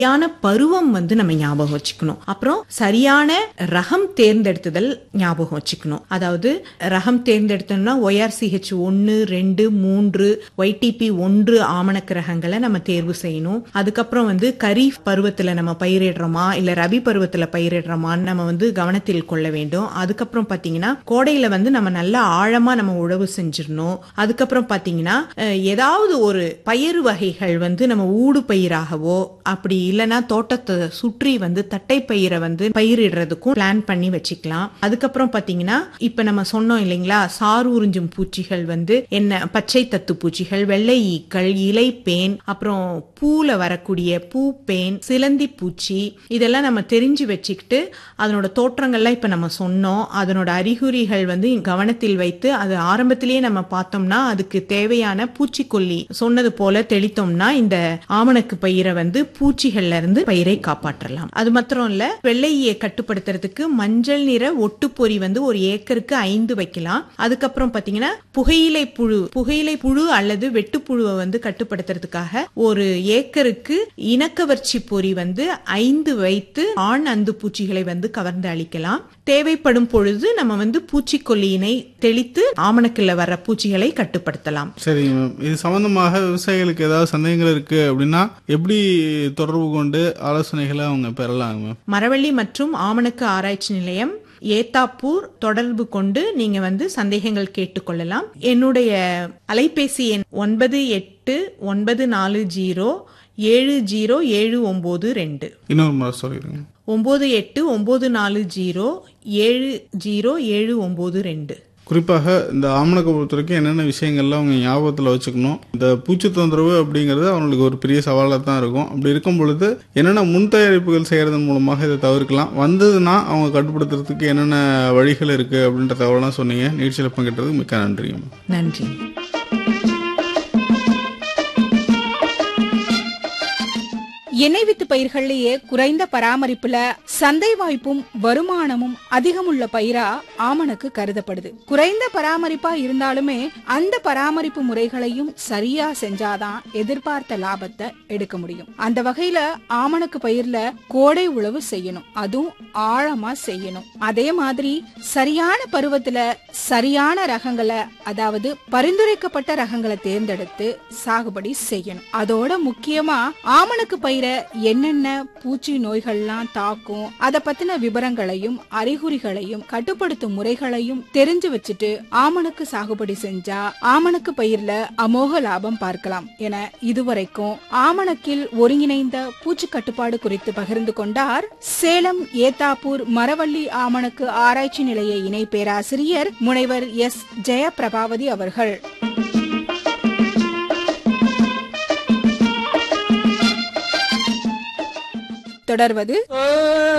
சரியான பருவம் வந்து நம்ம ஞாபகம் வச்சுக்கணும் அப்புறம் சரியான ரகம் தேர்ந்தெடுத்துதல் ஞாபகம் வச்சுக்கணும் அதாவது ரகம் தேர்ந்தெடுத்தோம்னா ஒய்ஆர்சிஹெச் ஒன்னு ரெண்டு மூன்று ஒய்டிபி ஒன்று ஆமணக்கு ரகங்களை நம்ம தேர்வு செய்யணும் அதுக்கப்புறம் வந்து கரீஃப் பருவத்துல நம்ம பயிரிடுறோமா இல்ல ரபி பருவத்துல பயிரிடுறோமான்னு நம்ம வந்து கவனத்தில் கொள்ள வேண்டும் அதுக்கப்புறம் பாத்தீங்கன்னா கோடையில வந்து நம்ம நல்லா ஆழமா நம்ம உழவு செஞ்சிடணும் அதுக்கப்புறம் பாத்தீங்கன்னா அஹ், ஏதாவது ஒரு பயிர் வகைகள் வந்து நம்ம ஊடு பயிராகவோ அப்படி இல்லைன்னா தோட்டத்தை சுற்றி வந்து தட்டை பயிரை வந்து பயிரிடுறதுக்கும் பிளான் பண்ணி வச்சுக்கலாம் அதுக்கப்புறம் பாத்தீங்கன்னா இப்ப நம்ம சொன்னோம் இல்லைங்களா சார் உறிஞ்சும் பூச்சிகள் வந்து என்ன பச்சை தத்து பூச்சிகள் வெள்ளை ஈக்கள் இலை பேன் அப்புறம் பூல வரக்கூடிய பூ பேன் சிலந்தி பூச்சி இதெல்லாம் நம்ம தெரிஞ்சு வச்சுக்கிட்டு அதனோட தோற்றங்கள்லாம் இப்ப நம்ம சொன்னோம் அதனோட அறிகுறிகள் வந்து கவனத்தில் வைத்து அது ஆரம்பத்திலேயே நம்ம பார்த்தோம்னா அதுக்கு தேவையான பூச்சிக்கொல்லி சொன்னது போல தெளித்தோம்னா இந்த ஆமணக்கு பயிரை வந்து பூச்சிகள்ல இருந்து பயிரை காப்பாற்றலாம் அது மாத்திரம் இல்ல வெள்ளையை கட்டுப்படுத்துறதுக்கு மஞ்சள் நிற ஒட்டுப்பொறி வந்து ஒரு ஏக்கருக்கு ஐந்து வைக்கலாம் அதுக்கப்புறம் பாத்தீங்கன்னா புகையிலை புழு புகையிலை புழு அல்லது வெட்டுப்புழுவை வந்து கட்டுப்படுத்துறதுக்காக ஒரு ஏக்கருக்கு இனக்கவர்ச்சி பொறி வந்து ஐந்து வைத்து ஆண் அந்து பூச்சிகளை வந்து கவர்ந்து அழிக்கலாம் தேவைப்படும் பொழுது நம்ம வந்து பூச்சிக்கொல்லியினை தெளித்து ஆமணக்குல வர பூச்சிகளை கட்டுப்படுத்தலாம் சரிங்க மேம் இது சம்பந்தமாக விவசாயிகளுக்கு ஏதாவது சந்தேகங்கள் இருக்கு அப்படின்னா எப்படி தொடர்பு கொண்டு ஆலோசனைகளை அவங்க பெறலாங்க மேம் மரவள்ளி மற்றும் ஆமணக்கு ஆராய்ச்சி நிலையம் ஏத்தாப்பூர் தொடர்பு கொண்டு நீங்க வந்து சந்தேகங்கள் கேட்டுக்கொள்ளலாம் என்னுடைய அலைபேசி எண் ஒன்பது எட்டு ஒன்பது நாலு ஜீரோ ஏழு ஜீரோ ஏழு ஒன்பது ரெண்டு இன்னொரு முறை சொல்லிடுங்க ஒன்பது எட்டு ஒன்பது நாலு ஜீரோ ஏழு ஜீரோ ஏழு ஒன்பது ரெண்டு குறிப்பாக இந்த ஆமணக்கை பொறுத்த வரைக்கும் என்னென்ன விஷயங்கள்லாம் அவங்க ஞாபகத்தில் வச்சுக்கணும் இந்த பூச்சி தொந்தரவு அப்படிங்கிறது அவங்களுக்கு ஒரு பெரிய சவாலாக தான் இருக்கும் அப்படி இருக்கும் பொழுது என்னென்ன முன் தயாரிப்புகள் செய்கிறதன் மூலமாக இதை தவிர்க்கலாம் வந்ததுன்னா அவங்க கட்டுப்படுத்துறதுக்கு என்னென்ன வழிகள் இருக்குது அப்படின்ற தகவலாம் சொன்னீங்க நிகழ்ச்சியில் பங்கேற்றதுக்கு மிக்க நன்றிங்க மேம் நன்றி எண்ணெய் வித்து பயிர்கள்லயே குறைந்த பராமரிப்புல சந்தை வாய்ப்பும் வருமானமும் அதிகமுள்ள பயிரா ஆமணக்கு கருதப்படுது குறைந்த பராமரிப்பா இருந்தாலுமே அந்த பராமரிப்பு முறைகளையும் சரியா செஞ்சாதான் எதிர்பார்த்த லாபத்தை எடுக்க முடியும் அந்த வகையில ஆமணக்கு பயிர்ல கோடை உழவு செய்யணும் அதுவும் ஆழமா செய்யணும் அதே மாதிரி சரியான பருவத்துல சரியான ரகங்களை அதாவது பரிந்துரைக்கப்பட்ட ரகங்களை தேர்ந்தெடுத்து சாகுபடி செய்யணும் அதோட முக்கியமா ஆமணக்கு பயிரை என்னென்ன பூச்சி நோய்கள்லாம் தாக்கும் அத பத்தின விவரங்களையும் அறிகுறிகளையும் கட்டுப்படுத்தும் முறைகளையும் தெரிஞ்சு வச்சுட்டு ஆமணக்கு சாகுபடி செஞ்சா ஆமணக்கு பயிர்ல அமோக லாபம் பார்க்கலாம் என இதுவரைக்கும் ஆமணக்கில் ஒருங்கிணைந்த பூச்சி கட்டுப்பாடு குறித்து பகிர்ந்து கொண்டார் சேலம் ஏத்தாப்பூர் மரவள்ளி ஆமணக்கு ஆராய்ச்சி நிலைய இணை பேராசிரியர் முனைவர் எஸ் ஜெயபிரபாவதி அவர்கள் தொடர்வது